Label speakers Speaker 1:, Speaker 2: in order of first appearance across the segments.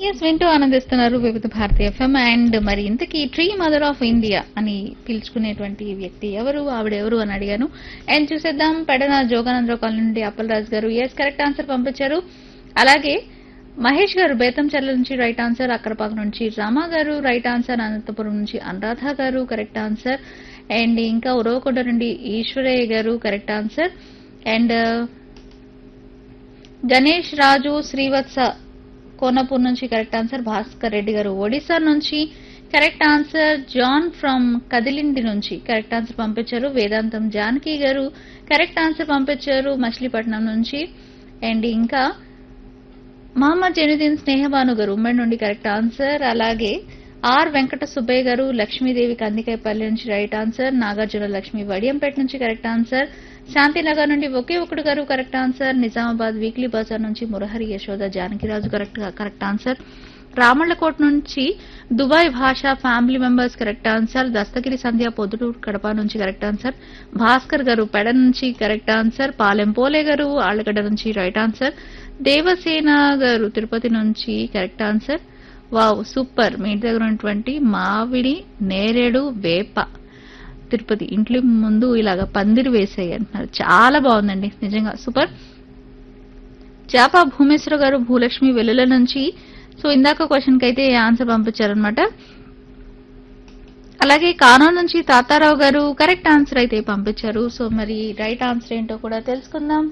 Speaker 1: yes వింటూ ఆనందిస్తున్నారు వివిధ భారతీయ ఎఫ్ఎం అండ్ మరి ఇంతకీ ట్రీ మదర్ ఆఫ్ ఇండియా అని పిలుచుకునేటువంటి వ్యక్తి ఎవరు ఆవిడ ఎవరు అని అడిగాను అండ్ చూసేద్దాం పెడన జోగానందరావు కాలనీ నుండి అప్పలరాజు గారు ఎస్ కరెక్ట్ ఆన్సర్ పంపించారు అలాగే మహేష్ గారు బేతంచెర్ల నుంచి రైట్ ఆన్సర్ అక్కరపాక నుంచి రామా గారు రైట్ ఆన్సర్ అనంతపురం నుంచి అనురాధ గారు కరెక్ట్ ఆన్సర్ అండ్ ఇంకా ఉరవకొండ నుండి Eshwarayya garu correct answer and Ganesh Raju Srivatsa Konapur నుంచి కరెక్ట్ ఆన్సర్ భాస్కర్ రెడ్డి గారు ఒడిశా నుంచి కరెక్ట్ ఆన్సర్ జాన్ ఫ్రమ్ కదిలిండి నుంచి కరెక్ట్ ఆన్సర్ పంపించారు వేదాంతం జానకి గారు కరెక్ట్ ఆన్సర్ పంపించారు మచిలీపట్నం నుంచి అండ్ ఇంకా మహమ్మద్ జనుద్దీన్ స్నేహబాను గారు ఉమ్మడి నుండి కరెక్ట్ ఆన్సర్ అలాగే ఆర్ వెంకట సుబ్బయ్య గారు లక్ష్మీదేవి కందికాయపల్లి నుంచి రైట్ ఆన్సర్ నాగార్జున లక్ష్మి వడియంపేట నుంచి కరెక్ట్ ఆన్సర్ శాంతినగర్ నుండి ఒకే ఒకడు garu correct answer Nizamabad weekly Bazar నుంచి Murahari Yashoda Janakiraju correct correct answer Ramallakot నుంచి Dubai Basha family members correct answer Dastagiri Sandhya Proddatur Kadapa నుంచి కరెక్ట్ ఆన్సర్ భాస్కర్ గారు పెడ నుంచి కరెక్ట్ ఆన్సర్ పాలెం పోలే గారు ఆళ్ళగడ్డ నుంచి రైట్ ఆన్సర్ దేవసేన గారు తిరుపతి నుంచి కరెక్ట్ ఆన్సర్ వావ్ సూపర్ మీ ఇంటి దగ్గర ఉన్నటువంటి మామిడి నేరేడు వేప తిరుపతి ఇంట్లో ముందు ఇలాగ పందిరి వేసాయి అంటున్నారు చాలా బాగుందండి నిజంగా సూపర్ చాప భూమేశ్వర గారు భూలక్ష్మి వెల్లుల నుంచి సో ఇందాక క్వశ్చన్ కి అయితే ఆన్సర్ పంపించారనమాట అలాగే కానో నుంచి తాతారావు గారు కరెక్ట్ ఆన్సర్ అయితే పంపించారు సో మరి రైట్ ఆన్సర్ ఏంటో కూడా తెలుసుకుందాం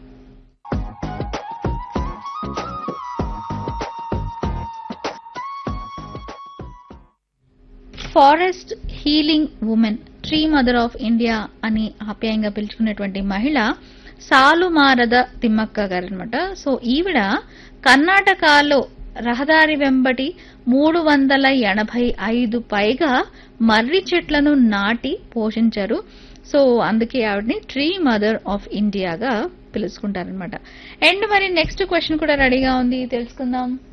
Speaker 1: forest healing woman tree mother of India అని ఆప్యాయంగా పిలుచుకునేటువంటి మహిళ సాలుమారద తిమ్మక్క గారు అనమాట సో ఈవిడ కర్ణాటకలో రహదారి వెంబడి మూడు వందల ఎనభై ఐదు పైగా మర్రి చెట్లను నాటి పోషించారు సో అందుకే ఆవిడని ట్రీ మదర్ ఆఫ్ ఇండియాగా పిలుచుకుంటారనమాట అండ్ మరి నెక్స్ట్ క్వశ్చన్ కూడా రెడీగా ఉంది తెలుసుకుందాం